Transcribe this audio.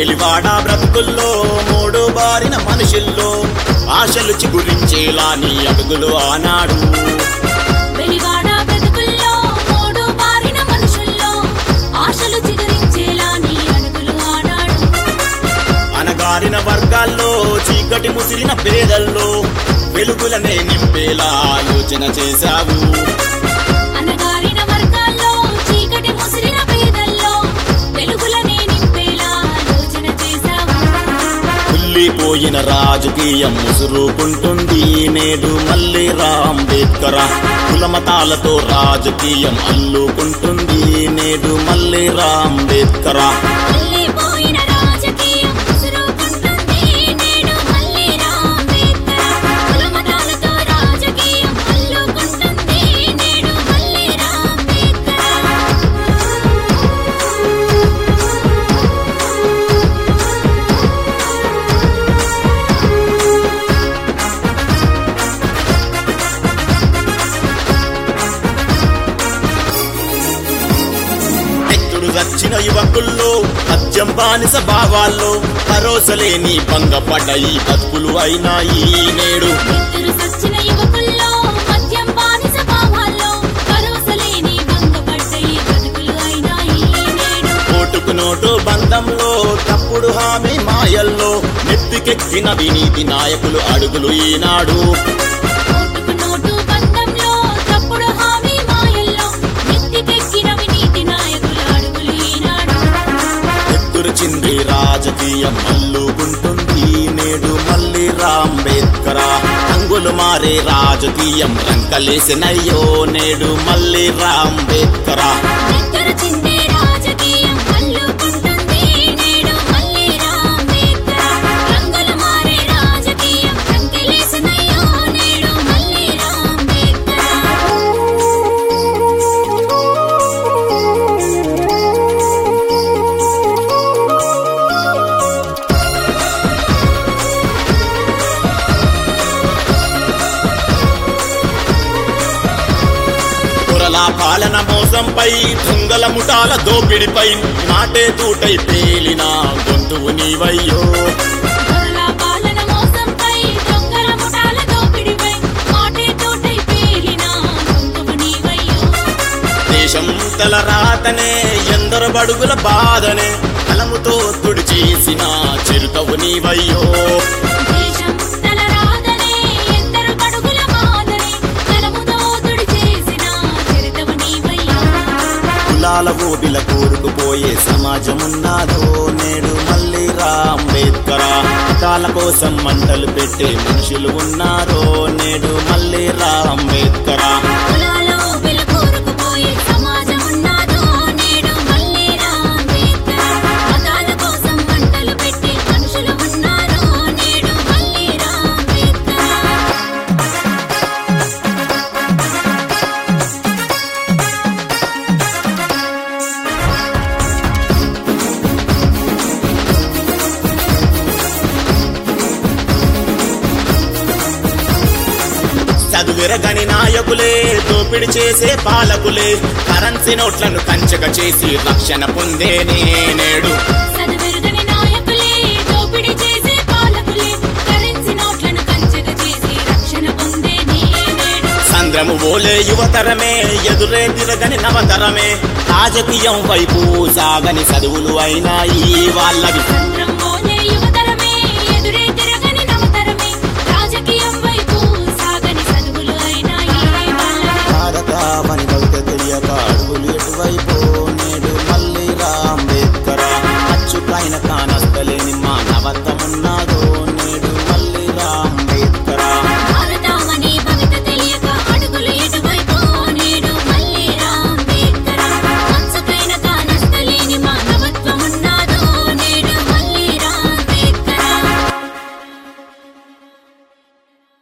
వెలివాడ బ్రతుకుల్లో మూడు బారిన మనుషుల్లో ఆశలు చిగురించేలా నీ అడుగులు ఆనాడు వెలివాడ బ్రతుకుల్లో మూడు బారిన మనుషుల్లో ఆశలు చిగురించేలా నీ అడుగులు ఆడాడు అనగారిన వర్గాల్లో చీకటి ముసిరిన పేదల్లో వెలుగులనే నింపేలా ఆలోచన చేశావు అనగారిన వర్గాల్లో చీకటి ముసిరిన పేదల్లో వెలుగులనే నింపేలా ఆలోచన చేశావు కుళ్ళిపోయిన రాజకీయం ముసురుకుంటుంది నేడు మళ్ళీ రాంబేద్కర కులమతాలతో రాజకీయం అల్లుకుంటుంది నేడు మళ్ళీ రాంబేద్కర వెళ్ళిపోయిన రాజకీయం ముసురుకుంటుంది నేడు మళ్ళీ రాంబేద్కర్ కులమతాలతో రాజకీయం అల్లుకుంటుంది నేడు మళ్ళీ రాంబేద్కర్ ఎత్తుడు వచ్చిన యువకుల్లో మద్యం బానిస భావాల్లో భరోసలేని భంగపడ్డ ఈ బతుకులు అయినాయి నేడు ఇద్దరు సచ్చిన యువకుల్లో మద్యం బానిస భావాల్లో భరోసలేని భంగపడ్డ ఈ బతుకులు అయినాయి నేడు ఓటుకు నోటు బంధంలో తప్పుడు హామీ మాయల్లో నెత్తికెక్కిన వినీతి నాయకులు అడుగులు ఈనాడు ఓటుకు నోటు బంధంలో తప్పుడు హామీ మాయల్లో నెత్తికెక్కిన వినీతి నాయకుల అడుగులు ఈనాడు ఎత్తురిచింది రాజకీయం అల్లుకుంటుంది నేడు మళ్ళీ రాంబేద్కర రంగులు మారే రాజకీయం రంకలేసినయ్యో నేడు మళ్ళీ రాంబేద్కర ఇద్దరు చిందే రాజకీయం అల్లుకుంటుంది నేడు మళ్ళీ రాంబేద్కర్ రంగులు మారే రాజకీయం రంకెలేసినయ్యో నేడు మళ్ళీ కురల పాలన మోసంపై దొంగల ముఠాల దోపిడిపై మాటే తూటై పేలిన గొంతువు నీవయ్యో దొరల పాలన మోసంపై దొంగల ముఠాల దోపిడిపై మాటే తోటై పేలిన గొంతువు నీవయ్యో దేశం తల రాతనే ఎందరు బడుగుల బాధనే కలముతో తుడి చేసిన చిరుతవు నీవయ్యో దేశం తల రాదనే ఎందరు పడుగుల మాదనే కలముతో తుడి చేసిన చరితవు నీవయ్యా కులాల ఊబిల కూరుకుపోయే సమాజమున్నాదో నేడు మళ్ళీ రాంబేద్కర మతాల కోసం మంటలు పెట్టే మనుషులు ఉన్నారో నేడు మళ్ళీ రాంబేద్కర కులాలో వెలుగురుకుపోయే సమాజం ఉన్నాదో నేడు మళ్ళీ రాంబేద్కర్ మతాల కోసం మంటలు పెట్టే మనుషులు ఉన్నారో నేడు మళ్ళీ రాంబేద్కర్ చదువిరగని నాయకులే దోపిడి చేసే పాలకులే కరెన్సీ నోట్లను కంచక చేసి రక్షణ పొందేనే నేడు చదువెరుగని నాయకులే దోపిడీ చేసే పాలకులే కరెన్సీ నోట్లను కంచెగ చేసి రక్షణ పొందే నేడు సంద్రము ఓలే యువతరమే ఎదురే తిరగని నవతరమే రాజకీయం వైపు సాగని చదువులు అయినాయి వాళ్ళవి సంద్రం